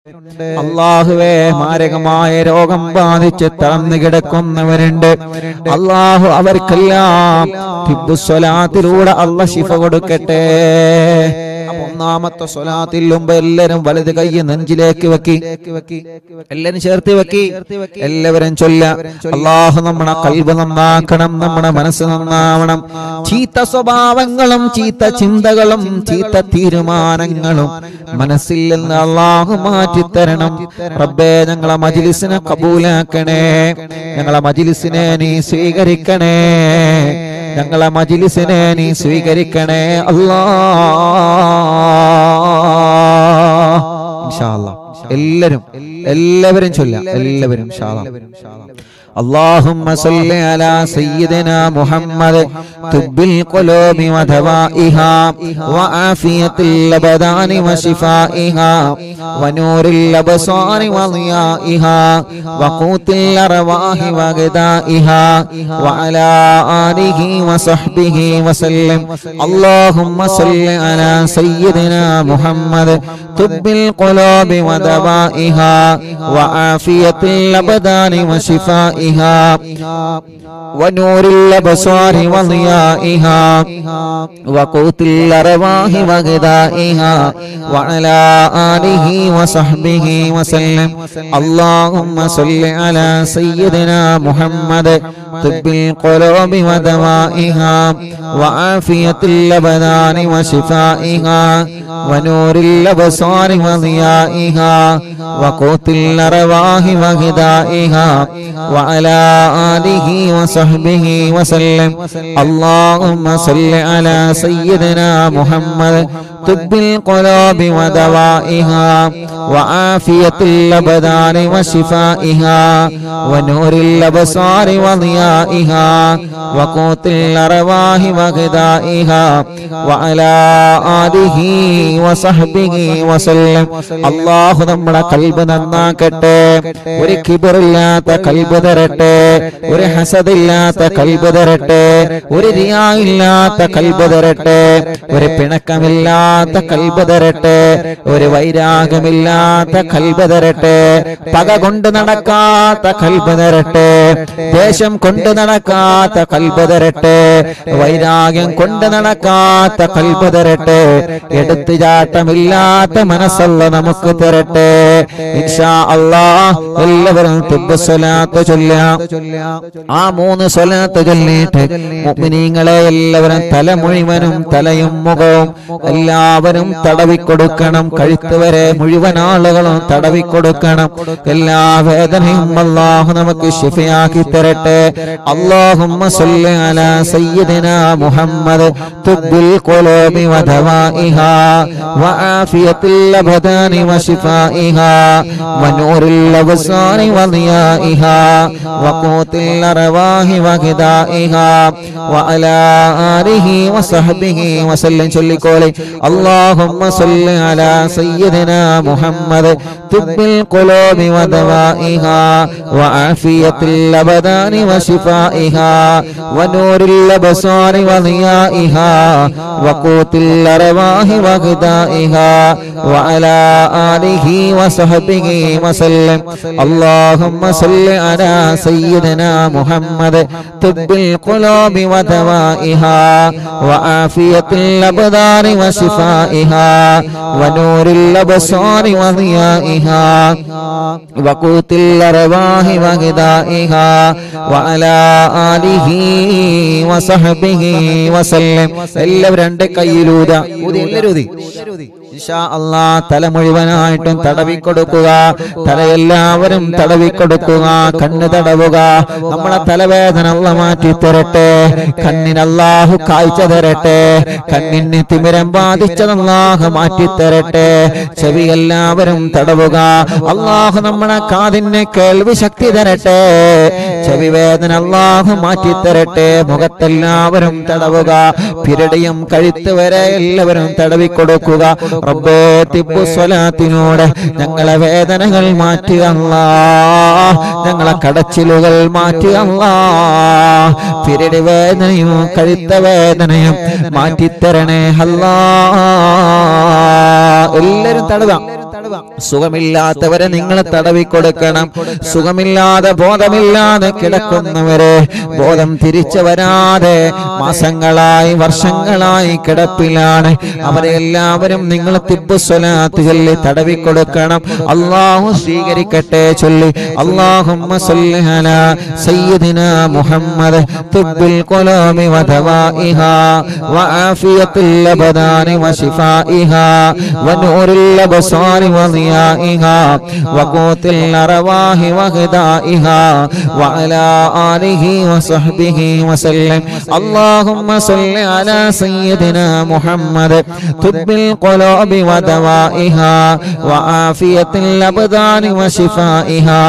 അള്ളാഹുവേ മാരകമായ രോഗം ബാധിച്ച് തളർന്നു കിടക്കുന്നവരുണ്ട് അള്ളാഹു അവർക്കെല്ലാം തിബുസ്വലാത്തിലൂടെ അള്ള ശിഫ കൊടുക്കട്ടെ അപ്പൊ ഒന്നാമത്തെ സ്വലാത്തിൽ മുമ്പ് എല്ലാരും വലത് കൈ നെഞ്ചിലേക്ക് വെക്കി എല്ലാരും ചേർത്ത് വെക്കി എല്ലാവരും ചൊല്ല അള്ളാഹു നമ്മുടെ കൽബ് നന്നാക്കണം നമ്മുടെ മനസ്സ് നന്നാവണം ചീത്ത സ്വഭാവങ്ങളും ചീത്ത ചിന്തകളും ചീത്ത തീരുമാനങ്ങളും മനസ്സിൽ നിന്ന് അള്ളാഹു മാറ്റിത്തരണം റബ്ബേ ഞങ്ങളെ മജിലിസിനെ കബൂലാക്കണേ ഞങ്ങളെ മജിലിസിനെ നീ സ്വീകരിക്കണേ ഞങ്ങളെ മജിലിസിനെ നീ സ്വീകരിക്കണേ അല്ലാ ഇൻഷാ അല്ലാ. എല്ലാവരും എല്ലാവരും ചൊല്ലാം എല്ലാവരും ഇൻഷാ അല്ലാ. اللهم صل على سيدنا محمد طب القلوب ودوائها وعافية الأبدان وشفائها ونور الأبصار وضيائها وقوت الأرواح وغذائها وعلى آله وصحبه وسلم اللهم صل على سيدنا محمد طب القلوب ودوائها وعافية الأبدان وشفائها ونور الأبصار وضيائها وقوت الأرواح وغذائها وعلى آله وصحبه وسلم اللهم صل على سيدنا محمد طب القلوب ودوائها وعافية الأبدان وشفائها ونور الأبصار وضيائها وقوت الأرواح وغذائها وعلى آله وصحبه وسلم اللهم صل على سيدنا محمد طب القلوب ودوائها وعافية الأبدان وشفائها ونور الأبصار وضيائها وقوت الأرواح وغذائها وعلى آله وصحبه وسلم الله നമ്മുടെ കൽബ് നന്നാക്കട്ടെ ഒരു കിബറില്ലാത്ത കൽബ് തരട്ടെ ഒരു ഹസദില്ലാത്ത കൽബ് തരട്ടെ ഒരു റിയാ ഇല്ലാത്ത കൽബ് തരട്ടെ ഒരു പിണക്കമില്ലാത്ത കൽബ് തരട്ടെ ഒരു വൈരാഗമില്ലാത്ത കൽബ് തരട്ടെ പക കൊണ്ട് നടക്കാത്ത കൽബ് തരട്ടെ ദേശം കൊണ്ട് നടക്കാത്ത കൽബ് തരട്ടെ വൈരാഗ്യം കൊണ്ട് നടക്കാത്ത കൽബ് തരട്ടെ എടുത്തുചാട്ടമില്ലാത്ത മനസ്സുള്ള നമുക്ക് തരട്ടെ ഇൻഷാ അല്ലാ എല്ലാവരും തുബ്ബ സ്വലാത്ത് ചൊല്ലാം ആ മൂന്ന് സ്വലാത്ത് ചൊല്ലിയിട്ട് മുഅ്മിനീങ്ങളെ എല്ലാവരും തല മുഴുവനും തലയും മുഖവും എല്ലാവരും തടവിക്കൊടുക്കണം കഴുത്ത് വരെ മുഴുവൻ ആളുകളും തടവിക്കൊടുക്കണം എല്ലാ വേദനയും അള്ളാഹു നമുക്ക് ശിഫയാക്കി തരട്ടെ അള്ളാഹുമ്മ സല്ലി അലാ സയ്യിദിനാ മുഹമ്മദ് തുബ്ബിൽ ഖുലൂബി വദവാഇഹാ വആഫിയത്തിൽ അബദാനി വശിഫാഇഹാ വനൂറിൽ അബ്സാരി വദിയാഇഹാ വഖൂത്തിൽ അർവാഹി വഗദാഇഹാ വഅലാ ആലിഹി വസഹ്ബിഹി വസല്ലം ചൊല്ലിക്കോളെ اللهم صل على سيدنا محمد طب القلوب ودوائها وعافية الأبدان وشفائها ونور الأبصار وضيائها وقوت الأرواح وغذائها وعلى آله وصحبه وسلم اللهم صل على سيدنا محمد طب القلوب ودوائها وعافية الأبدان وشفائها ونور الأبصار وضيائها وقوت الأرواح وغذائها وعلى آله وصحبه وسلم എല്ലാവരും രണ്ട് കയ്യിലൂത ഊതി എല്ലാവരും ഊതി ഇൻഷാ അല്ലാ തല മുഴുവനായിട്ടും തടവിക്കൊടുക്കുക തല എല്ലാവരും തടവിക്കൊടുക്കുക കണ്ണ് തടവുക നമ്മളെ തലവേദന അല്ല മാറ്റി തരട്ടെ കണ്ണിന് അല്ലാഹു കാഴ്ച തരട്ടെ കണ്ണിന് തിമിരം ബാധിച്ചത് അല്ലാഹു മാറ്റി തരട്ടെ ചെവി എല്ലാവരും തടവുക അള്ളാഹു നമ്മളെ കാതിന് കേൾവി ശക്തി തരട്ടെ ചെവി വേദന അള്ളാഹു മാറ്റി തരട്ടെ മുഖത്തെല്ലാവരും തടവുക പിരടിയും കഴുത്ത് വരെ എല്ലാവരും തടവിക്കൊടുക്കുക റബ്ബേ തിബു സ്വലാത്തിനൂടെ ഞങ്ങളെ വേദനകൾ മാറ്റുക അല്ലാ ഞങ്ങളെ കടച്ചിലുകൾ മാറ്റുക അല്ലാ പിരടി വേദനയും കഴുത്ത വേദനയും മാറ്റിത്തരണേ അല്ലാ എല്ലാരും തടവാം സുഖമില്ലാത്തവരെ നിങ്ങൾ തടവിക്കൊടുക്കണം സുഖമില്ലാതെ ബോധമില്ലാതെ കിടക്കുന്നവരെ ബോധം തിരിച്ചു വരാതെ മാസങ്ങളായി വർഷങ്ങളായി കിടപ്പിലാണ് അവരെ എല്ലാവരും നിങ്ങൾ തിബ് സ്വലാത്ത് ചൊല്ലി തടവിക്കൊടുക്കണം അള്ളാഹു സ്വീകരിക്കട്ടെ ചൊല്ലി അള്ളാഹുമ്മ സല്ലി അലാ സയ്യിദിന മുഹമ്മദ് തിബ്ബിൽ ഖുലൂബി വദവാഇഹാ വആഫിയത്തിൽ അബദാനി വശിഫാഇഹാ വനൂറിൽ അബ്സാരി വദിയാഇഹാ വഖൂത്തിൽ അർവാഹി വഹദാഇഹാ വഅലാ ആലിഹി വസഹ്ബിഹി വസല്ലം اللهم صل على سيدنا محمد طب القلوب ودوائها وعافية الأبدان وشفائها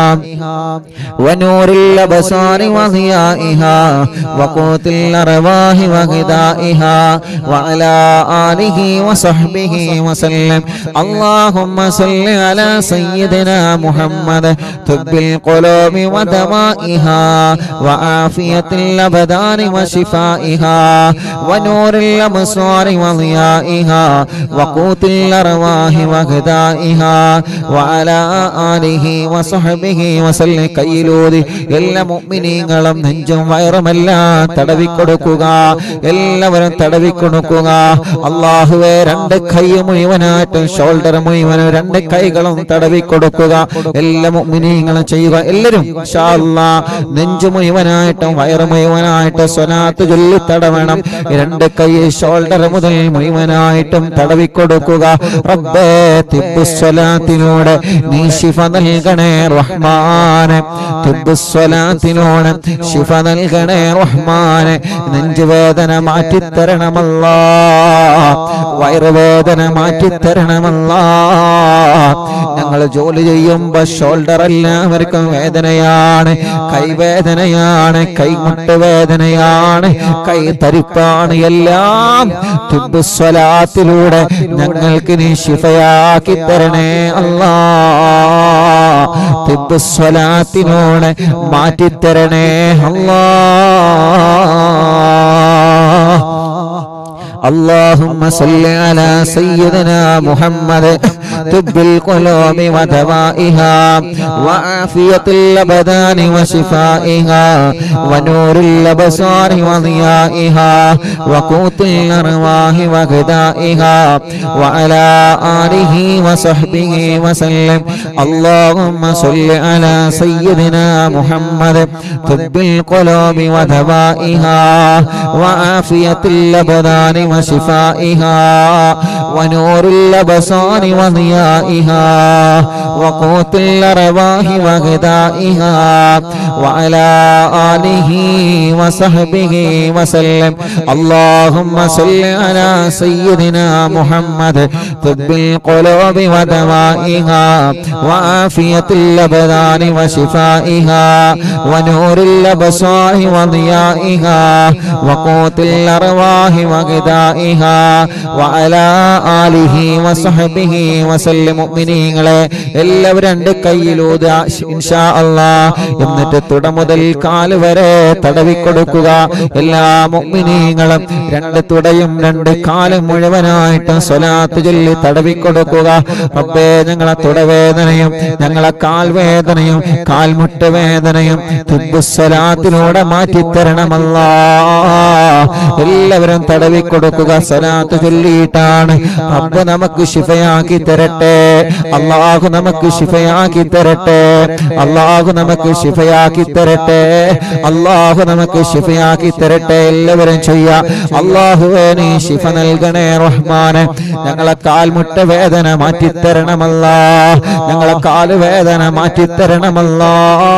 ونور الأبصار وضيائها وقوت الأرواح وغذائها وعلى آله وصحبه وسلم اللهم صل على سيدنا محمد طب القلوب ودوائها وعافية الأبدان وشفائها ونور الأبصار وضيائها وقوت الأرواح وغذائها وعلى آله وصحبه وسلم കയ്യിലൂതി എല്ലാ മുഅ്മിനീങ്ങളും നെഞ്ചും വയറുമെല്ലാം തടവിക്കൊടുക്കുക എല്ലാവരും തടവിക്കൊടുക്കുക അള്ളാഹുവെ രണ്ട് കൈ മുഴുവനായിട്ടും ഷോൾഡർ മുഴുവനും രണ്ട് കൈകളും തടവിക്കൊടുക്കുക എല്ലാ മുഅ്മിനീങ്ങളും ചെയ്യുക എല്ലാവരും ഇൻഷാ അല്ലാ നെഞ്ചു മുഴുവനായിട്ടും വയറ് മുഴുവനായിട്ട് സ്വലാത്ത് ചൊല്ലി തടവണം രണ്ട് കൈ ഷോൾഡർ മുതൽ മുഴുവനായിട്ടും തടവിക്കൊടുക്കുക റബ്ബേ തിബുസ്വലാത്തിലൂടെ നീ ശിഫ നൽകണേ റഹ്മാനെ തിബുസ്വലാത്തിലൂടെ ശിഫ നൽകണേ റഹ്മാനെ നെഞ്ചുവേദന മാറ്റിത്തരണമല്ല വയറുവേദന മാറ്റിത്തരണമല്ല ഞങ്ങൾ ജോലി ചെയ്യുമ്പോ ഷോൾഡർ എല്ലാവർക്കും വേദനയാണ് കൈവേദനയാണ് കൈമുട്ട് വേദനയാണ് കൈ തരിപ്പാണ് എല്ലാം തുബുസ്വലാത്തിലൂടെ ഞങ്ങൾക്ക് നീ ശിഫയാക്കി തരണേ അല്ലാ തുബുസ്വലാത്തിനോട് മാറ്റിത്തരണേ അല്ലാ اللهم صل على سيدنا محمد طب القلوب ودوائها وعافية الأبدان وشفائها ونور الأبصار وضيائها وقوت الأرواح وغذائها وعلى آله وصحبه وسلم اللهم صل على سيدنا محمد طب القلوب ودوائها وعافية الأبدان وشفائها ونور الأبصار وضيائها وقوت الأرواح وغذائها وعلى آله وصحبه وسلم اللهم صل على سيدنا محمد طب القلوب ودوائها وعافية الأبدان وشفائها ونور الأبصار وضيائها وقوت الأرواح وغذائها وعلى آله وصحبه وسلم മുഅ്മിനീങ്ങളെ എല്ലാവരും രണ്ട് കയ്യിലൂത ഇൻഷാ അല്ലാ എന്നിട്ട് തുട മുതൽ കാല് വരെ തടവിക്കൊടുക്കുക എല്ലാ മുഅ്മിനീങ്ങളും രണ്ട് തുടയും രണ്ട് കാലും മുഴുവനായിട്ട് സ്വലാത്ത് ചൊല്ലി തടവിക്കൊടുക്കുക റബ്ബേ ഞങ്ങളെ തുടവേദനയും ഞങ്ങളെ കാൽ വേദനയും കാൽമുട്ട് വേദനയും തുബ്ബുസ്വലാത്തിലൂടെ മാറ്റിത്തരണമല്ലാ എല്ലാവരും തടവിക്കൊടുക്കുക സ്വലാത്ത് ചൊല്ലിയിട്ടാണ് റബ്ബ് നമുക്ക് ശിഫയാക്കി തരട്ടെ അള്ളാഹു നമുക്ക് ശിഫയാക്കി തരട്ടെ അള്ളാഹു നമുക്ക് ശിഫയാക്കി തരട്ടെ അള്ളാഹു നമുക്ക് ശിഫയാക്കി തരട്ടെ എല്ലാവരും ചെയ്യാ അള്ളാഹുവേ നീ ശിഫ നൽകണേ റഹ്മാനെ ഞങ്ങളെ കാൽമുട്ട വേദന മാറ്റിത്തരണമല്ല ഞങ്ങളെ കാല് വേദന മാറ്റിത്തരണമല്ലാ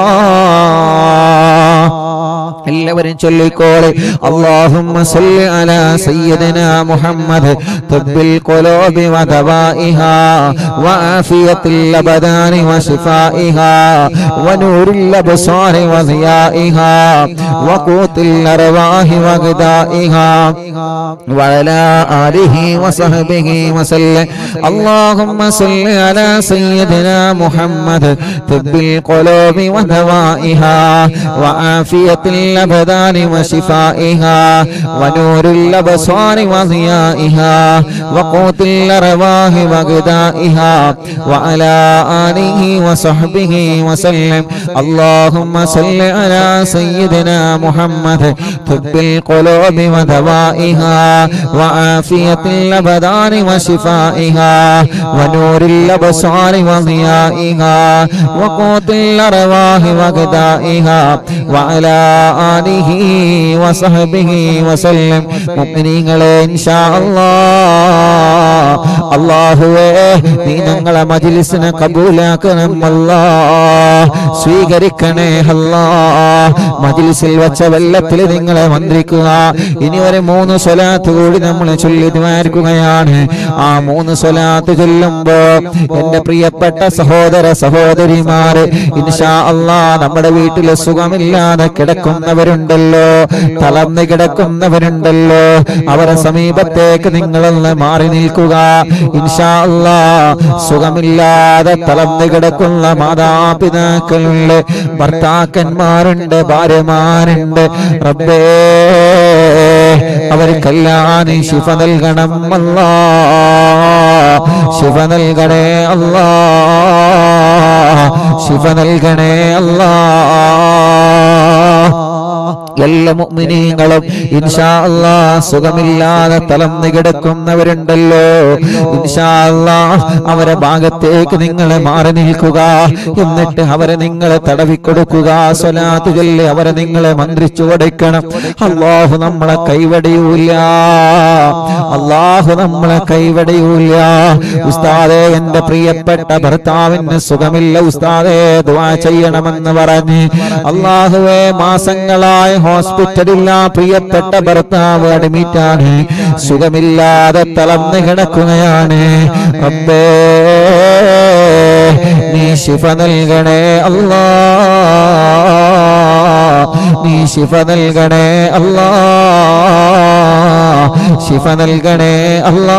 എല്ലാവരും ചൊല്ലിക്കോളെ അള്ളാഹുമ്മ സല്ലി അലാ സയ്യിദിനാ മുഹമ്മദ് തബ്ബിൽ ഖുലൂബി വദവാഇഹാ വആഫിയത്തിൽ അബദാനി വശിഫാഇഹാ വനൂറിൽ അബ്സാരി വദിയാഇഹാ വഖൂത്തിൽ അർവാഹി വഗദാഇഹാ وعلى آله وصحبه وسلم اللهم صل على سيدنا محمد طب القلوب ودوائها وعافية الأبدان وشفائها ونور الأبصار وضيائها وقوت الأرواح وغذائها وعلى آله وصحبه وسلم اللهم صل على سيدنا محمد طب القلوب ودوائها وعافية الأبدان وشفائها ونور الأبصار وضيائها وقوت الأرواح وغذائها وعلى آله وصحبه وسلم മുഅ്മിനീങ്ങളെ ഇൻഷാ അല്ലാഹ് അല്ലാഹുവേ നീ ഞങ്ങളെ മജ്ലിസിനെ കബൂലാക്കണം അല്ലാ സ്വീകരിക്കണേ അല്ലാ മജ്ലിസിൽ വെച്ച വെള്ളത്തിൽ നിങ്ങളെ മന്ത്രിക്കുക ഇനി ഒരു മൂന്ന് സ്വലാത്ത് കൂടി നമ്മൾ ചൊല്ലി ദ്വാരിക്കുകയാണ് ആ മൂന്ന് സ്വലാത്ത് ചൊല്ലുമ്പോ എന്റെ പ്രിയപ്പെട്ട സഹോദര സഹോദരിമാര് ഇൻഷാ അല്ലാ നമ്മുടെ വീട്ടിൽ സുഖമില്ലാതെ കിടക്കുന്നവരുണ്ടല്ലോ തളർന്ന് കിടക്കുന്നവരുണ്ടല്ലോ അവരെ സമീപത്തേക്ക് നിങ്ങളൊന്ന് മാറി നിൽക്കുക ഇൻഷാ അല്ലാ സുഖമില്ലാതെ തളർന്ന് കിടക്കുന്ന മാതാപിതാക്കളുണ്ട് ഭർത്താക്കന്മാരുണ്ട് ഭാര്യമാരുണ്ട് റബ്ബേ അവർക്കെല്ലാം നീ ശിഫ നൽകണം അല്ലാ ശിഫ നൽകണേ അല്ലാ ശിഫ നൽകണേ അല്ലാ എല്ലാ മുഅ്മിനീങ്ങളും ഇൻഷാ അല്ലാ സുഖമില്ലാതെ തളർന്നു കിടക്കുന്നവരുണ്ടല്ലോ ഇൻഷാ അല്ലാ അവരെ ഭാഗത്തേക്ക് നിങ്ങൾ മാറി നിൽക്കുക എന്നിട്ട് അവരെ നിങ്ങൾ തടവിക്കൊടുക്കുക സ്വലാത്ത് ചൊല്ലി അവരെ നിങ്ങളെ മന്ത്രിച്ചു കൊടുക്കണം അള്ളാഹു നമ്മളെ കൈവടിയൂല അള്ളാഹു നമ്മളെ കൈവടിയൂല ഉസ്താദെ എന്റെ പ്രിയപ്പെട്ട ഭർത്താവിന് സുഖമില്ല ഉസ്താദെ ദുആ ചെയ്യണമെന്ന് പറഞ്ഞ് അള്ളാഹുവെ മാസങ്ങളായ ഹോസ്പിറ്റലിൽ ആ പ്രിയപ്പെട്ട ഭർത്താവ് അഡ്മിറ്റാണ് സുഖമില്ലാതെ തളർന്ന് കിടക്കുകയാണ് റബ്ബേ നീ ശിഫ നൽകണേ അല്ലാ നീ ശിഫ നൽകണേ അല്ലാ ശിഫ നൽകണേ അല്ലാ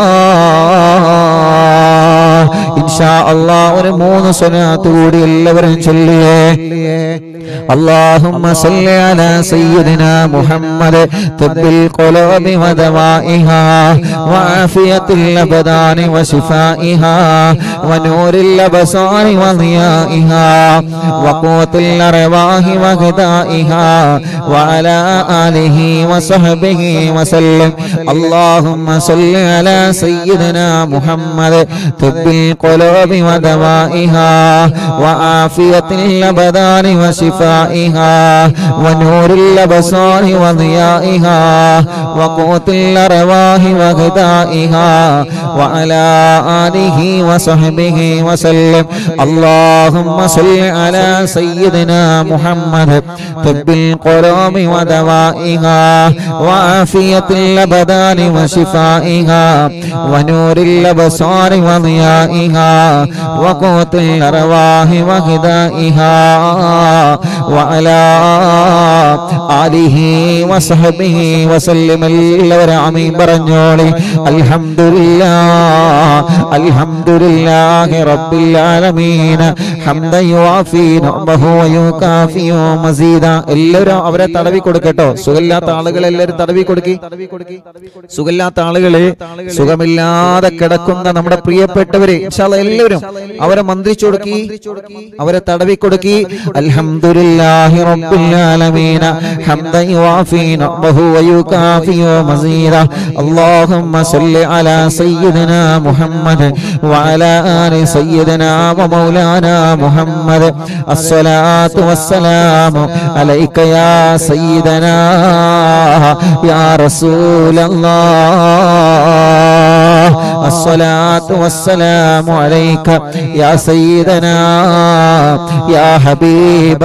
ഇൻഷാ അല്ലാ ഒരു മൂന്ന് സ്വലാത്ത് കൂടി എല്ലാവരും ചൊല്ലിയേ اللهم صل على سيدنا محمد طب القلوب ودوائها وعافية الأبدان وشفائها ونور الأبصار وضيائها وقوت الأرواح وغذائها وعلى آله وصحبه وسلم اللهم صل على سيدنا محمد طب القلوب ودوائها وعافية الأبدان وشفائها ونور الأبصار وضيائها وقوت الأرواح وغذائها وعلى آله وصحبه وسلم اللهم صل على سيدنا محمد طب القلوب ودوائها وعافية الأبدان وشفائها ونور الأبصار وضيائها وقوت الأرواح وغذائها وعلى آله وصحبه وسلم എല്ലാവരും ആമീൻ പറഞ്ഞോളി അൽഹംദുലില്ലാ അൽഹംദുലില്ലാഹി റബ്ബിൽ ആലമീൻ ഹംദൻ യുവാഫി നിഅമഹു വയുകാഫിയു മസീദ എല്ലാവരും അവരെ തടവി കൊടുക്കട്ടോ സുഖമില്ലാത്ത ആളുകൾ എല്ലാവരും തടവി കൊടുക്കി സുഖമില്ലാത്ത ആളുകള് സുഖമില്ലാതെ കിടക്കുന്ന നമ്മുടെ പ്രിയപ്പെട്ടവര് ഇൻഷാ അല്ലാ എല്ലാവരും അവരെ മന്ത്രിച്ചു കൊടുക്കി അവരെ തടവി കൊടുക്കി അൽഹംദുലില്ലാഹി റബ്ബിൽ ആലമീൻ ഹംദൻ യുവാഫി നിഅമഹു വയുകാഫിയു മസീദ اللهم صل على سيدنا محمد وعلى آل سيدنا ومولانا محمد الصلاة والسلام عليك يا سيدنا يا رسول الله الصلاة والسلام عليك يا سيدنا يا حبيب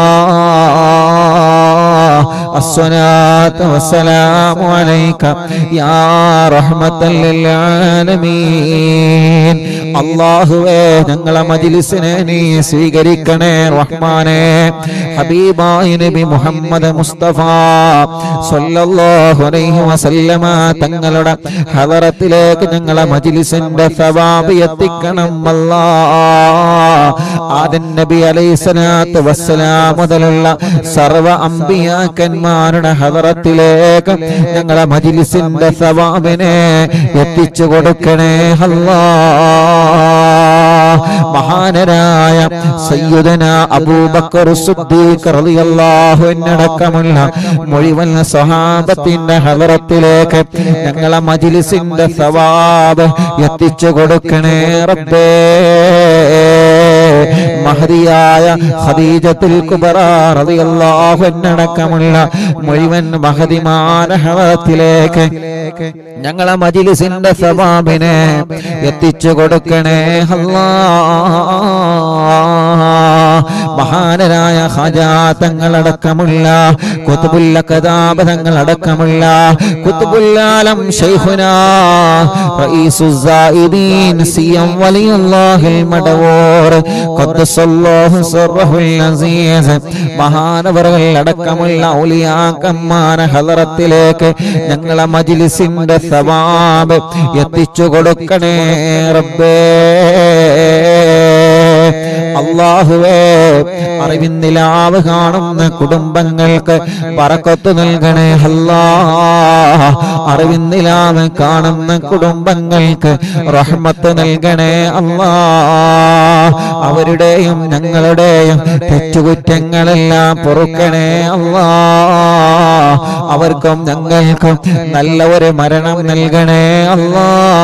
الله الصلاة والسلام عليك يا رحمة للعالمين അള്ളാഹുവേ ഞങ്ങളെ മജിലിസിനെ നീ സ്വീകരിക്കണേ റഹ്മാനെ ഹബീബായ നബി മുഹമ്മദ് മുസ്തഫ സല്ലല്ലാഹു അലൈഹി വസല്ലമ തങ്ങളുടെ ഹദറത്തിലേക്ക് ഞങ്ങളെ മജിലിസിന്റെ സവാബ് എത്തിക്കണം അല്ലാ ആദൻ നബി അലൈഹി സ്വലാത്തു വസ്സലാം മുതലുള്ള സർവ അമ്പിയാക്കന്മാരുടെ ഹദറത്തിലേക്ക് ഞങ്ങളെ മജിലിസിന്റെ സവാബിനെ എത്തിച്ചു കൊടുക്കണേ അല്ലാ മഹാനരായ സയ്യിദന അബൂബക്കർ സിദ്ദീഖ് റളിയല്ലാഹു അൻഹടക്കമുള്ള മുഴുവൻ സ്വഹാബത്തിന്റെ ഹദറത്തിലേക്ക് ഞങ്ങളെ മജ്ലിസിന്റെ സവാബ് എത്തിച്ചു കൊടുക്കണേ റബ്ബേ മഹദിയായ ഖദീജത്തുൽ കുബറ റളിയല്ലാഹു അൻഹടക്കമുള്ള മുഴുവൻ മഹദിമാന ഹദറത്തിലേക്ക് ഞങ്ങളെ മജിലിസിന്റെ സവാബിനെ എത്തിച്ചു കൊടുക്കണേ അല്ലാ മഹാനരായ ഖജാതങ്ങളടക്കമുള്ള കുത്തുബുല്ല കഥാപതങ്ങളടക്കമുള്ള കുത്തുബുല്ലാലം ഷൈഖുന റഈസുസ്സായിദീൻ സിയം വലിയുല്ലാഹിൽ മടവൂർ ഖദ്ദസല്ലാഹു സിർറഹുൽ അസീസ് മഹാനവറുകൾ അടക്കമുള്ള ഔലിയാക്കന്മാരെ ഹദറത്തിലേക്ക് ഞങ്ങളെ മജ്ലിസിന്റെ സവാബ് എത്തിച്ചു കൊടുക്കണേ റബ്ബേ അള്ളാഹുവേ അറിവിന്നിലാവ് കാണുന്ന കുടുംബങ്ങൾക്ക് പറക്കത്ത് നൽകണേ അല്ലാ അറിവിന്നിലാവ് കാണുന്ന കുടുംബങ്ങൾക്ക് റഹ്മത്ത് നൽകണേ അല്ലാ അവരുടെയും ഞങ്ങളുടെയും തെറ്റുകുറ്റങ്ങളെല്ലാം പൊറുക്കണേ അല്ലാ അവർക്കും ഞങ്ങൾക്കും നല്ല ഒരു മരണം നൽകണേ അല്ലാ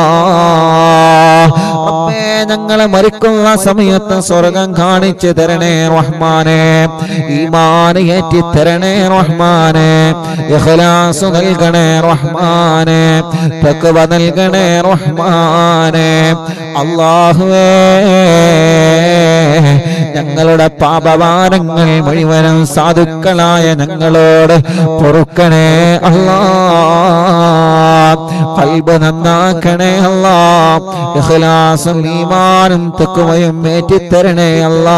റബ്ബേ, ഞങ്ങളെ മരിക്കുന്ന സമയത്ത് സ്വർഗം കാണിച്ചു തരണേ റഹ്മാനെ ഈമാൻ ഏറ്റി തരണേ റഹ്മാനെ ഇഖ്ലാസ് നൽകണേ റഹ്മാനെ തഖ്വ നൽകണേ റഹ്മാനെ അല്ലാഹുവേ ഞങ്ങളുടെ പാപവാരങ്ങൾ മുഴുവനും സാധുക്കളായ ഞങ്ങളോട് പൊറുക്കണേ അല്ലാ കൽബ് നന്നാക്കണേ അല്ലാ ഇഖ്ലാസും ഈമാനും തക്കുവയും ഏറ്റിത്തരണേ അല്ലാ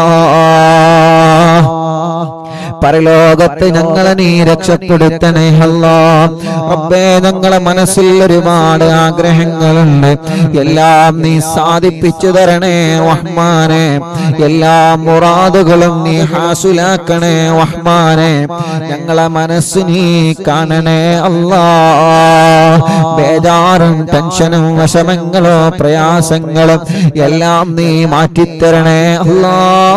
പരലോകത്ത് ഞങ്ങളെ നീ രക്ഷപ്പെടുത്തണേ അല്ലാ റബ്ബേ ഞങ്ങളെ മനസ്സിൽ ഒരുപാട് ആഗ്രഹങ്ങളുണ്ട് എല്ലാം നീ സാധിപ്പിച്ചു തരണേ റഹ്മാനെ എല്ലാ മുറാദുകളും നീ ഹാസുലാക്കണേ റഹ്മാനെ ഞങ്ങളെ മനസ്സ് നീ കാണണേ അല്ലാ ബേജാറും ടെൻഷനും വിഷമങ്ങളോ പ്രയാസങ്ങളും എല്ലാം നീ മാറ്റിത്തരണേ അല്ലാ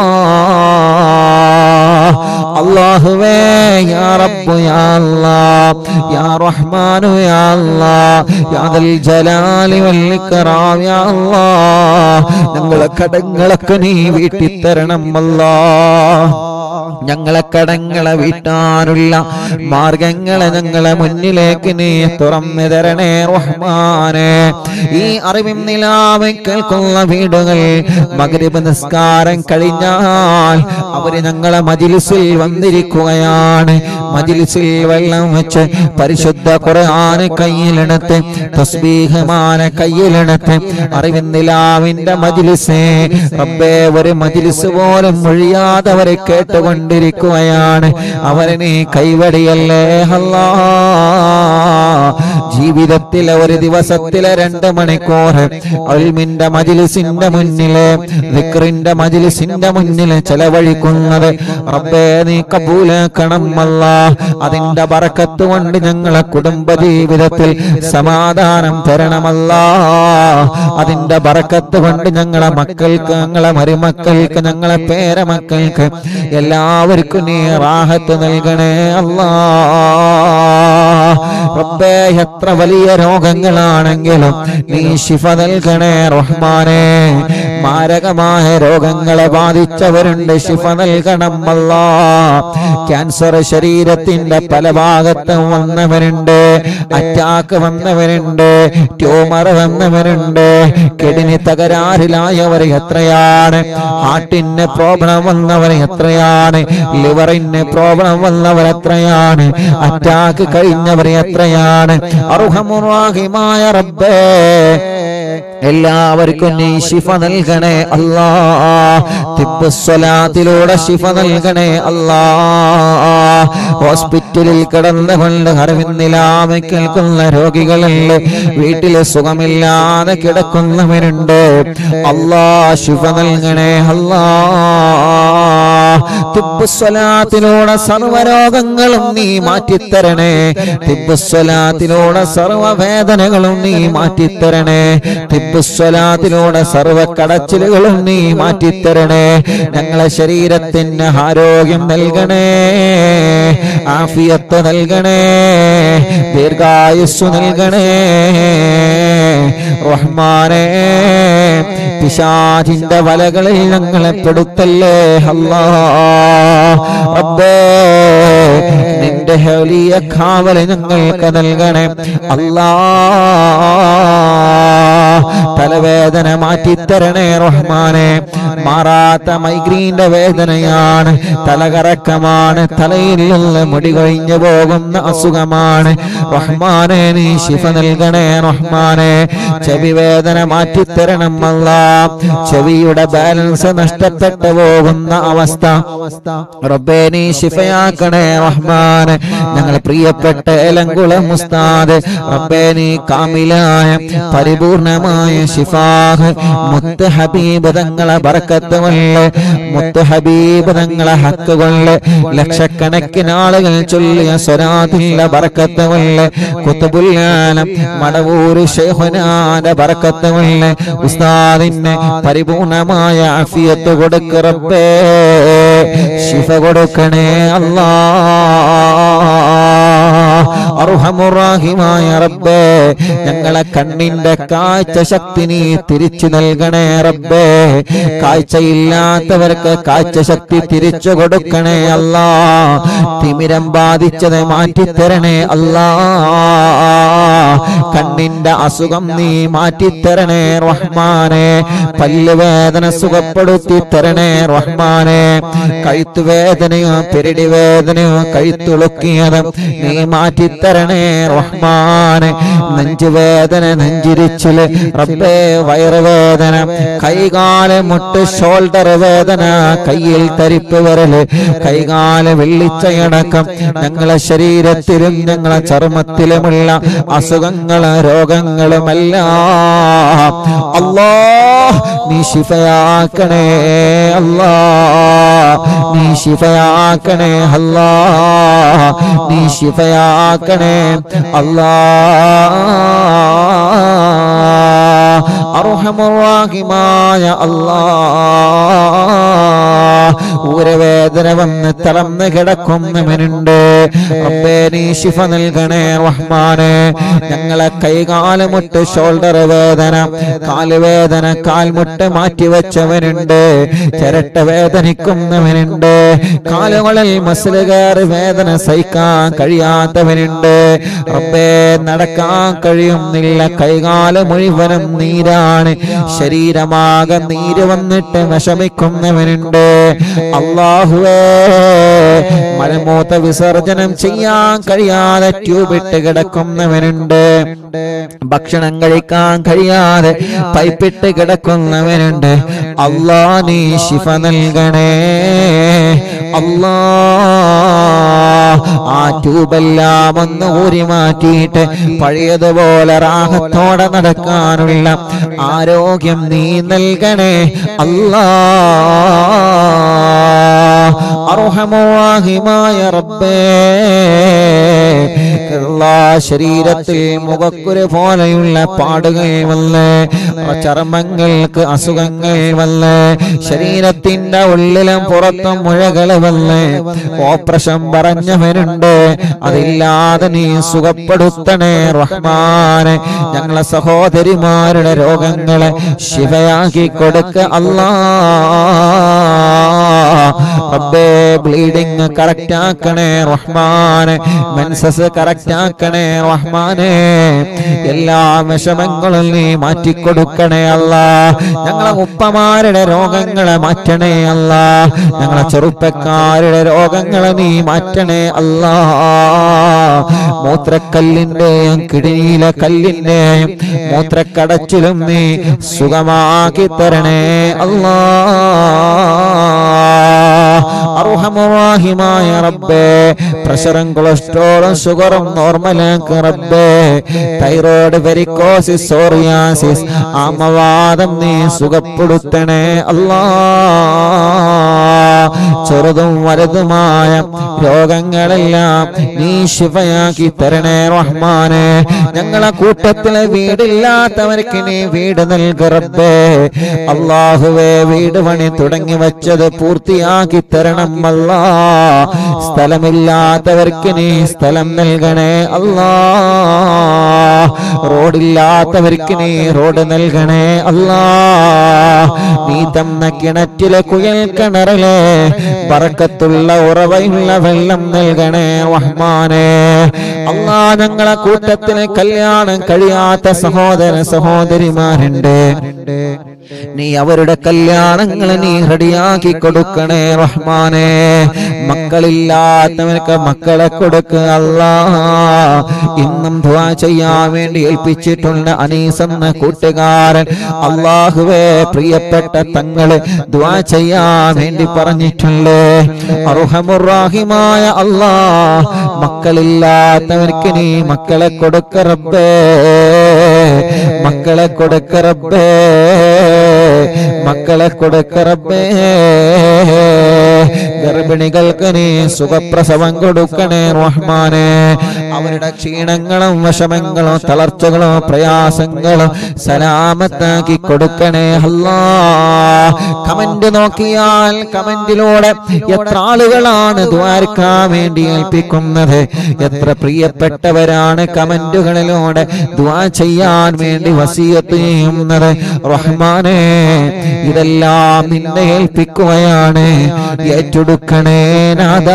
അല്ലാഹുവേ യാ റബ്ബു യാ അല്ലാ യാ റഹ്മാനു യാ അല്ലാ യാ ദൽ ജലാലി വൽ ഇക്റാം യാ അല്ലാ ഞങ്ങളെ കടങ്ങളൊക്കെ നീ വീട്ടിത്തരണം അല്ലാ ഞങ്ങളെ കടങ്ങളെ വീട്ടാനുള്ള മാർഗങ്ങളെ ഞങ്ങളെ മുന്നിലേക്ക് നീ തുറന്നു തരണേ റഹ്മാനെ ഈ അറിവിൻ നിലാവ് കേൾക്കുന്ന വീടുകൾ മകരിബ് നിസ്കാരം കഴിഞ്ഞാൽ അവര് ഞങ്ങളെ മജിലിസിൽ വന്നിരിക്കുകയാണ് മജിലിസിൽ വെള്ളം വെച്ച് പരിശുദ്ധ ഖുർആന് കയ്യിലെടുത്ത് തസ്ബീഹമാനെ കയ്യിലെടുത്ത് അറിവിൻ നിലാവിന്റെ മജിലിസേ റബ്ബേ ഒരു മജിലിസ് പോലും ഒഴിയാതെ അവരെ കേട്ടുകൊണ്ടിരിക്കുകയാണ് അവരെ നീ കൈവടിയല്ലേ അല്ലാ ജീവിതത്തിലെ ഒരു ദിവസത്തിലെ രണ്ട് മണിക്കൂർ അൽമിന്റെ മജിലിസിന്റെ മുന്നിലെ വിക്രിന്റെ മജിലിസിന്റെ മുന്നിൽ ചെലവഴിക്കുന്നത് റബ്ബേ നീ കബൂലാക്കണം അല്ല അതിന്റെ ബറക്കത്ത് കൊണ്ട് ഞങ്ങളെ കുടുംബ ജീവിതത്തിൽ സമാധാനം തരണമല്ല അതിന്റെ ബറക്കത്ത് കൊണ്ട് ഞങ്ങളെ മക്കൾക്ക് ഞങ്ങളെ മരുമക്കൾക്ക് ഞങ്ങളെ പേരമക്കൾക്ക് എല്ലാവർക്കും നീ റാഹത്ത് നൽകണേ അല്ലാ റബ്ബേ എത്ര വലിയ രോഗങ്ങളാണെങ്കിലും നീ ശിഫ നൽകണേ റഹ്മാനെ മാരകമായ രോഗങ്ങളെ ബാധിച്ചവരുണ്ട് ശിഫ നൽകണം അല്ലാ ക്യാൻസർ ശരീരത്തിന്റെ പല ഭാഗത്തും വന്നവരുണ്ട് അറ്റാക്ക് വന്നവരുണ്ട് ട്യൂമർ വന്നവരുണ്ട് കിഡ്നി തകരാറിലായവർ എത്രയാണ് ഹാർട്ടിന് പ്രോബ്ലം വന്നവർ എത്രയാണ് ലിവറിന് പ്രോബ്ലം വന്നവർ എത്രയാണ് അറ്റാക്ക് കഴിഞ്ഞവർ എത്രയാണ് അർഹമുറാഹിമായ റബ്ബേ എല്ലാവർക്കും നീ ശിഫ നൽകണേ അല്ലാ തിബ്ബുസ്വലാത്തിലൂടെ ശിഫ നൽകണേ അല്ലാ ഹോസ്പിറ്റലിൽ കിടന്നുകൊണ്ട് അറിവിന്നിലാമ കേൾക്കുന്ന രോഗികളല്ലേ വീട്ടിൽ സുഖമില്ലാതെ കിടക്കുന്നവരുണ്ട് അല്ലാ ശിഫ നൽകണേ അല്ലാ തിബ്ബുസ്വലാത്തിലൂടെ സർവരോഗങ്ങളും നീ മാറ്റിത്തരണേ തിബ്ബുസ്വലാത്തിലൂടെ സർവവേദനകളും നീ മാറ്റിത്തരണേ തിബ്ബുസ്വലാത്തിലൂടെ സർവ കടച്ചിലുകളും നീ മാറ്റിത്തരണേ ഞങ്ങളെ ശരീരത്തിന് ആരോഗ്യം നൽകണേ ആഫിയത്ത് നൽകണേ ദീർഘായുസ് നൽകണേ റഹ്മാനേ പിശാചിന്റെ വലകളിൽ ഞങ്ങളെ പെടുത്തല്ലേ അല്ലാ റബ്ബേ നിന്റെ വലിയ കാവല് ഞങ്ങൾക്ക് നൽകണേ അല്ലാ തലവേദന മാറ്റിത്തരണേ റഹ്മാനെ മാറാത്ത മൈഗ്രീന്റെ വേദനയാണ് തലകറക്കമാണ് തലയിൽ നിന്ന് മുടി കൊഴിഞ്ഞു പോകുന്ന അസുഖമാണ് റഹ്മാനെ നീ ശിഫ നൽകണേ റഹ്മാനെ ചെവി വേദന മാറ്റിത്തരണം അല്ല ചെവിയുടെ ബാലൻസ് നഷ്ടപ്പെട്ടു പോകുന്ന അവസ്ഥ റബ്ബേ നീ ശിഫയാക്കണേ റഹ്മാനെ ഞങ്ങൾ പ്രിയപ്പെട്ട ഏലംകുളം മുസ്താദ് റബ്ബേ നീ കാമിലായ പരിപൂർണമായ ശിഫാഹ് മുത്ത് ഹബീബ് തങ്ങളെ ബർക്കത്ത് കൊണ്ട് മുത്ത് ഹബീബ് തങ്ങളെ ഹക്ക് കൊണ്ട് ലക്ഷക്കണക്കിന് ആളുകൾ ചൊല്ലിയ സ്വരാതില്ല ബർക്കത്ത് കൊണ്ട് കുത്തുബുല്ലാലം മടവൂര് ഷെയ്ഖുനാന്റെ ബർക്കത്ത് കൊണ്ട് ഉസ്താദിന് പരിപൂർണമായ അഫിയത്ത് കൊടുക്ക് റബ്ബേ ശിഫ കൊടുക്കണേ അല്ലാ അർഹമുറാഹിമായ റബ്ബേ ഞങ്ങളെ കണ്ണിന്റെ കാഴ്ച ശക്തി നീ തിരിച്ചു നൽകണേ റബ്ബേ കാഴ്ചയില്ലാത്തവർക്ക് കാഴ്ച ശക്തി തിരിച്ചു കൊടുക്കണേ അല്ലാ തിമിരം ബാധിച്ചത് മാറ്റിത്തരണേ അല്ലാ കണ്ണിന്റെ അസുഖം നീ മാറ്റിത്തരണേ റഹ്മാനെ പല്ലുവേദന സുഖപ്പെടുത്തി തരണേ റഹ്മാനെ കഴുത്തുവേദനയോ പെരടി വേദനയോ കഴുത്തുളുക്കിയത് നീ മാറ്റിത്തരണേ റഹ്മാനെ നെഞ്ചുവേദന നെഞ്ചിരിച്ചില് റബ്ബേ വയറുവേദന കൈകാല് മുട്ട് ഷോൾഡർ വേദന കയ്യിൽ തരിപ്പ് വരല് കൈകാല് വെള്ളിച്ചയടക്കം ഞങ്ങളെ ശരീരത്തിലും ഞങ്ങളെ ചർമ്മത്തിലുമുള്ള അസുഖങ്ങളും രോഗങ്ങളുമെല്ലാം അല്ലാ നീ ശിഫയാക്കണേ അല്ലാ നീ ശിഫയാക്കണേ അല്ലാ നീ ശിഫയാക്കണേ അല്ലാ അർഹമുറാഹിമായ അല്ലാ ഊരവേദന വന്ന് തളർന്ന് കിടക്കുന്നവനുണ്ട് റബ്ബേ നീ ശിഫ നൽകണേ റഹ്മാനെ ഞങ്ങളെ കൈകാലുമുട്ട് ഷോൾഡർ വേദന കാലുവേദന കാൽമുട്ട് മാറ്റിവെച്ചവനുണ്ട് ചിരട്ട വേദനിക്കുന്നവനുണ്ട് കാലുകളിൽ മസിലുകാർ വേദന സഹിക്കാൻ കഴിയാത്തവനുണ്ട് റബ്ബേ നടക്കാൻ കഴിയുന്നില്ല കൈകാല് മുഴുവനും നീരാണ് ശരീരമാകെ നീര് വന്നിട്ട് വിഷമിക്കുന്നവനുണ്ട് അള്ളാഹുവേ മലമൂത്ത വിസർജനം ചെയ്യാൻ കഴിയാതെ ട്യൂബിട്ട് കിടക്കുന്നവനുണ്ട് ഭക്ഷണം കഴിക്കാൻ കഴിയാതെ പൈപ്പിട്ട് കിടക്കുന്നവനുണ്ട് അല്ലാ നീ ശിഫ നൽകണേ അല്ലാ ആ ട്യൂബെല്ലാം ഒന്ന് ഊരി മാറ്റിയിട്ട് പഴയതുപോലെ റാഹത്തോടെ നടക്കാനുള്ള ആരോഗ്യം നീ നൽകണേ അല്ലാ അർഹമുറാഹിമായ റബ്ബേ എല്ലാ ശരീരത്തിൽ മുഖക്കുരു പോലെയുള്ള പാടുകൾ വന്ന് ചർമ്മങ്ങൾക്ക് അസുഖങ്ങൾ വന്ന് ശരീരത്തിന്റെ ഉള്ളിലും പുറത്തും മുഴകൾ വന്ന് ഓപ്പറേഷൻ പറഞ്ഞവനുണ്ട് അതില്ലാതെ നീ സുഖപ്പെടുത്തണേ റഹ്മാനെ ഞങ്ങളെ സഹോദരിമാരുടെ രോഗങ്ങളെ ശിവയാക്കി കൊടുക്ക അല്ലാ റബ്ബേ ബ്ലീഡിങ് കറക്റ്റ് ആക്കണേ റഹ്മാനെ മെൻസസ് കറക്റ്റ് ആക്കണേ റഹ്മാനെ എല്ലാ വിഷമങ്ങളും നീ മാറ്റിക്കൊടുക്കണേ അല്ല ഞങ്ങളെ ഉപ്പമാരുടെ രോഗങ്ങളെ മാറ്റണേ അല്ല ഞങ്ങളെ ചെറുപ്പക്കാരുടെ രോഗങ്ങളെ നീ മാറ്റണേ അല്ല മൂത്രക്കല്ലിന്റെയും കിടിയിലെ കല്ലിന്റെയും മൂത്രക്കടച്ചിലും നീ സുഖമാക്കി തരണേ അല്ലാ അർഹമുറാഹിമായ റബ്ബേ പ്രഷറും കൊളസ്ട്രോളും ഷുഗറും നോർമലാക്ക് റബ്ബേ തൈറോയ്ഡ് വെരിക്കോസിസ് സോറിയാസിസ് ആമവാദം നീ സുഖപ്പെടുത്തണേ അല്ലാ ചെറുതും വലുതുമായ രോഗങ്ങളെല്ലാം നീ ശിവയാക്കി തരണേ റഹ്മാനെ ഞങ്ങളെ കൂട്ടത്തിലെ വീടില്ലാത്തവർക്ക് നീ വീട് നൽക റബ്ബേ അള്ളാഹുവേ വീട് പണി തുടങ്ങി വെച്ചത് പൂർത്തിയാക്കി തരണം അല്ലാ സ്ഥലമില്ലാത്തവർക്ക് നീ സ്ഥലം നൽകണേ അല്ലാ റോഡില്ലാത്തവർക്ക് നീ റോഡ് നൽകണേ അല്ലാ നീ തന്ന കിണറ്റിലെ കുയൽ കിണറിലെ പറക്കത്തുള്ള ഉറവയുള്ള വെള്ളം നൽകണേ റഹ്മാനെ അല്ലാ ഞങ്ങളെ കൂട്ടത്തിന് കല്യാണം കഴിയാത്ത സഹോദര സഹോദരിമാരുണ്ട് നീ അവരുടെ കല്യാണങ്ങൾ നീ റെഡിയാക്കി കൊടുക്കണേ റഹ്മാനെ മക്കളില്ലാത്തവർക്ക് മക്കളെ കൊടുക്കുക അല്ലാ ഇന്നും ദ്വാ ചെയ്യാൻ വേണ്ടി ഏൽപ്പിച്ചിട്ടുണ്ട് അനീസ് എന്ന കൂട്ടുകാരൻ അള്ളാഹുവേ പ്രിയപ്പെട്ട തങ്ങള് ദ്വാ ചെയ്യാൻ വേണ്ടി പറഞ്ഞിട്ടുണ്ട് അർഹമുറാഹിമായ അല്ലാ മക്കളില്ലാത്തവർക്ക് നീ മക്കളെ കൊടുക്ക റബ്ബേ മക്കളെ കൊടുക്ക റബ്ബേ മക്കളെ കൊടുക്ക റബ്ബേ ഗർഭിണികൾക്ക് നീ സുഖപ്രസവം കൊടുക്കണേ റഹ്മാനെ അവരുടെ ക്ഷീണങ്ങളും വിഷമങ്ങളും തളർച്ചകളും പ്രയാസങ്ങളും സലാമത്താക്കി കൊടുക്കണേ അല്ലാ കമന്റ് നോക്കിയാൽ കമന്റിലൂടെ എത്ര ആളുകളാണ് ദ്വാരക്കാൻ വേണ്ടി ഏൽപ്പിക്കുന്നത് എത്ര പ്രിയപ്പെട്ടവരാണ് കമന്റുകളിലൂടെ ദ്വാ ചെയ്യാൻ വേണ്ടി വസീയത്ത് ചെയ്യുന്നത് റഹ്മാനെ ഇതെല്ലാം നിന്നെ ഏൽപ്പിക്കുകയാണ് ഏറ്റെടുക്കണേ നാദാ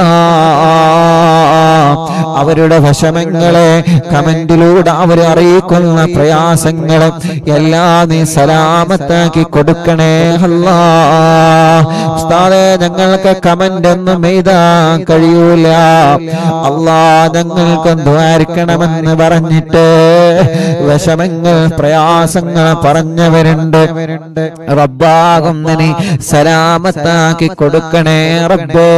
അവരുടെ വശമങ്ങളെ കമന്റിലൂടെ അവർ അറിയിക്കുന്ന പ്രയാസങ്ങളെ എല്ലാം നീ സലാമത്താക്കി കൊടുക്കണേ അല്ലാ ഉസ്താദേ ഞങ്ങൾക്ക് കമന്റ് ഒന്നും എഴുതാൻ കഴിയൂല അല്ലാ ഞങ്ങൾക്ക് ദ്വാരിക്കണമെന്ന് പറഞ്ഞിട്ട് വിഷമങ്ങൾ പ്രയാസങ്ങൾ പറഞ്ഞവരുണ്ട് റബ്ബാകുന്ന നീ സലാമത്താക്കി കൊടുക്കണേ റബ്ബേ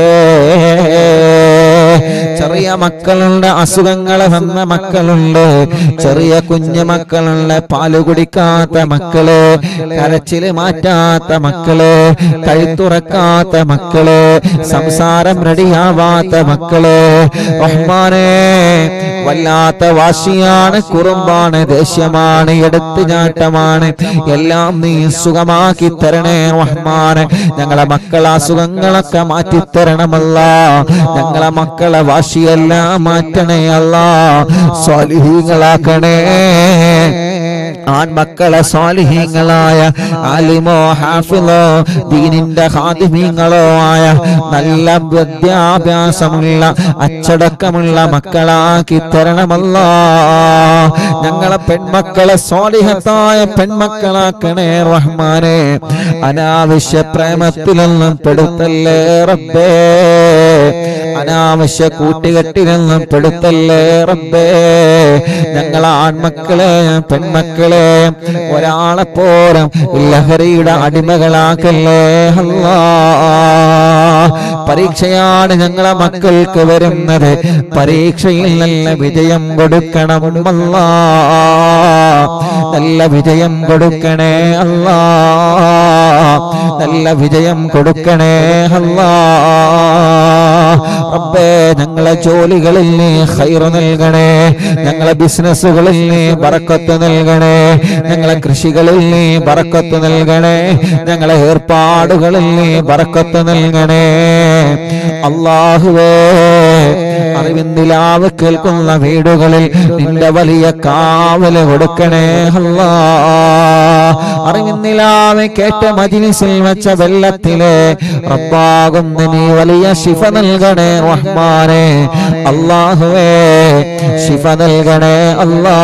ചെറിയ മക്കളുണ്ട് അസുഖങ്ങൾ വന്ന മക്കളുണ്ട് ചെറിയ കുഞ്ഞു മക്കളുണ്ട് പാല് കുടിക്കാത്ത മക്കള് കരച്ചില് മാറ്റാത്ത മക്കള് കഴുത്തുറക്കാത്ത മക്കള് സംസാരം റെഡിയാവാത്ത മക്കള് റഹ്മാനെ വല്ലാത്ത വാശിയാണ് കുറുമ്പാണ് ദേഷ്യമാണ് എടുത്തുചാട്ടമാണ് എല്ലാം നീ സുഖമാക്കി തരണേ റഹ്മാനെ ഞങ്ങളെ മക്കളെ അസുഖങ്ങളൊക്കെ മാറ്റിത്തരണമല്ല ഞങ്ങളെ മക്കളെ വാശിയെല്ലാം മാറ്റണേ അല്ല സ്വാലിഹീങ്ങളാക്കണേ ആൺമക്കളെ സ്വാലിഹീങ്ങളായ ആലിമോ ഹാഫിലോ ദീനിന്റെ ഹാദിമീങ്ങളോ ആയ നല്ല വിദ്യാഭ്യാസമുള്ള അച്ചടക്കമുള്ള മക്കളാക്കി തരണമല്ല ഞങ്ങളെ പെൺമക്കളെ സ്വാലിഹത്തായ പെൺമക്കളാക്കണേ റഹ്മാനെ അനാവശ്യ പ്രേമത്തിലൊന്നും പെടുത്തല്ലേ റബ്ബേ അനാവശ്യ കൂട്ടുകെട്ടിലൊന്നും പെടുത്തല്ലേ റബ്ബേ ഞങ്ങളെ ആൺമക്കളെ പെൺമക്കളെ ഒരാളെ പോലും ലഹരിയുടെ അടിമകളാക്കല്ലേ അല്ലാ പരീക്ഷയാണ് ഞങ്ങളെ മക്കൾക്ക് വരുന്നത് പരീക്ഷയിൽ നല്ല വിജയം കൊടുക്കണം അല്ലാ നല്ല വിജയം കൊടുക്കണേ അല്ലാ നല്ല വിജയം കൊടുക്കണേ അല്ലാ റബ്ബേ ഞങ്ങളെ ജോലികളിൽ നീ ഖൈറ് നൽകണേ ഞങ്ങളെ ബിസിനസ്സുകളിൽ നീ ബറക്കത്ത് നൽകണേ ഞങ്ങളെ കൃഷികളിൽ നീ ബറക്കത്ത് നൽകണേ ഞങ്ങളെ ഏർപ്പാടുകളിൽ നീ ബറക്കത്ത് നൽകണേ അള്ളാഹുവേ അറിവിന്ദിലാവ് കേൾക്കുന്ന വീടുകളിൽ നിന്റെ വലിയ കാവല് കൊടുക്കണേ അല്ലാ അറിവിന്ദിലാവ് കേട്ട മജിലിസിൽ വെച്ച വെള്ളത്തിലെ റബ്ബാകുന്ന നീ വലിയ ശിഫ നൽകണേ റഹ്മാനെ അള്ളാഹുവേ ശിഫ നൽകണേ അല്ലാ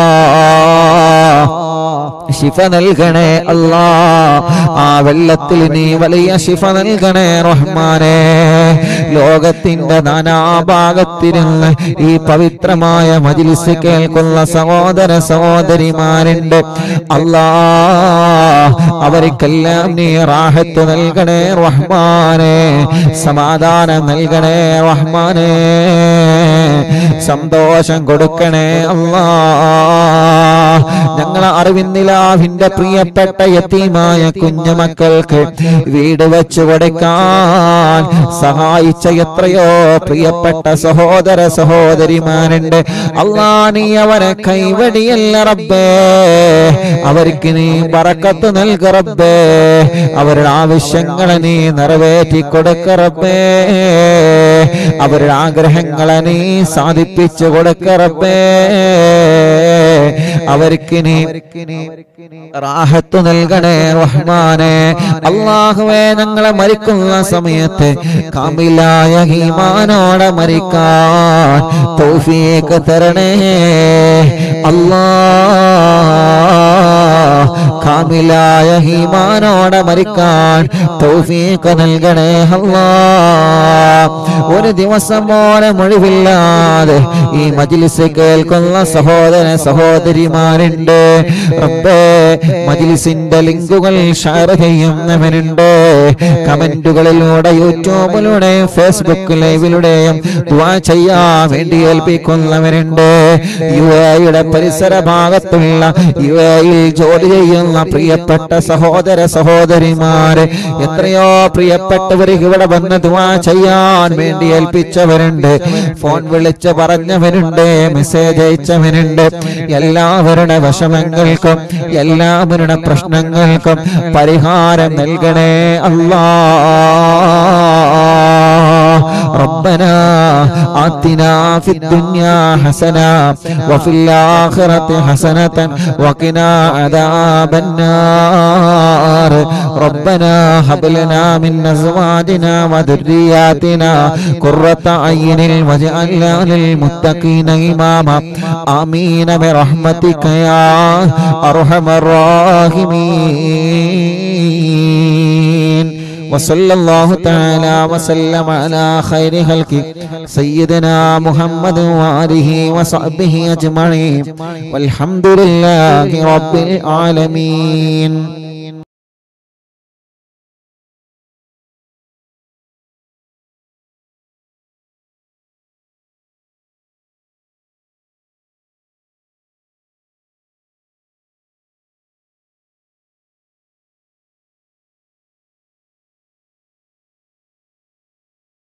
ശിഫ നൽകണേ അല്ലാ ആ വെള്ളത്തിൽ നീ വലിയ ശിഫ നൽകണേ റഹ്മാനെ ലോകത്തിന്റെ നാനാഭാഗത്തിരുന്ന് ഈ പവിത്രമായ മജിലിസ് കേൾക്കുന്ന സഹോദര സഹോദരിമാരുണ്ട് അല്ലാ അവർക്കെല്ലാം നീ റാഹത്ത് നൽകണേ റഹ്മാനെ സമാധാനം നൽകണേ റഹ്മാനെ സന്തോഷം കൊടുക്കണേ അല്ലാ ഞങ്ങളെ അറിവിന്നിലാവിന്റെ പ്രിയപ്പെട്ട യത്തീമായ കുഞ്ഞുമക്കൾക്ക് വീട് വെച്ചു കൊടുക്കാൻ സഹായിച്ച എത്രയോ പ്രിയപ്പെട്ട സഹോദര സഹോദരിമാരുണ്ട് അള്ളാ നീ അവരെ കൈവടിയല്ല റബ്ബേ അവർക്ക് നീ പറക്കത്ത് നൽക റബ്ബേ അവരുടെ ആവശ്യങ്ങളെ നീ നിറവേറ്റി കൊടുക്ക റബ്ബേ അവരുടെ ആഗ്രഹങ്ങളെ നീ സാധിപ്പിച്ചു കൊടുക്ക റബ്ബേ അവർക്ക് നീ റാഹത്ത് നൽകണേ റഹ്മാനെ അള്ളാഹുവേ ഞങ്ങളെ മരിക്കുന്ന സമയത്ത് കാമിലായ ഹീമാനോടെ മരിക്കാൻ തൗഫീഖ് തരണേ അല്ലാ കാമിലായ ഹീമാനോടെ മരിക്കാൻ തൗഫീഖ് നൽകണേ അല്ലാ ഒരു ദിവസം പോലെ മൊഴിവില്ലാതെ ഈ മജിലിസ് കേൾക്കുന്ന സഹോദര സഹോദരിമാരുണ്ട് റബ്ബേ മജിലിസിന്റെ ലിങ്കുകൾ ഷെയർ ചെയ്യുന്നവരുണ്ട് കമന്റുകളിലൂടെ യൂട്യൂബിലൂടെ ഫേസ്ബുക്ക് ലൈവിലൂടെയും ദുആ ചെയ്യാൻ വേണ്ടി ഏൽപ്പിക്കുന്നവരുണ്ട് യു എയുടെ പരിസര ഭാഗത്തുള്ള യു എയിൽ ജോലി ചെയ്യുന്ന പ്രിയപ്പെട്ട സഹോദര സഹോദരിമാര് എത്രയോ പ്രിയപ്പെട്ടവർ ഇവിടെ വന്ന് ദുആ ചെയ്യാൻ വേണ്ടി ഏൽപ്പിച്ചവരുണ്ട് ഫോൺ വിളിച്ച് പറഞ്ഞവരുണ്ട് മെസ്സേജ് അയച്ചവരുണ്ട് എല്ലാവരുടെ വിഷമങ്ങൾക്കും എല്ലാവരുടെ പ്രശ്നങ്ങൾക്കും പരിഹാരം നൽകണേ അല്ലാ ربنا آتنا في الدنيا حسنة وفي الآخرة حسنة وقنا عذاب النار ربنا هب لنا من أزواجنا وذرياتنا قرة عين واجعلنا للمتقين إماما آمين برحمتك يا أرحم الراحمين وصلى الله تعالى وسلم على خير خلقه سيدنا محمد وآله وصحبه أجمعين والحمد لله رب العالمين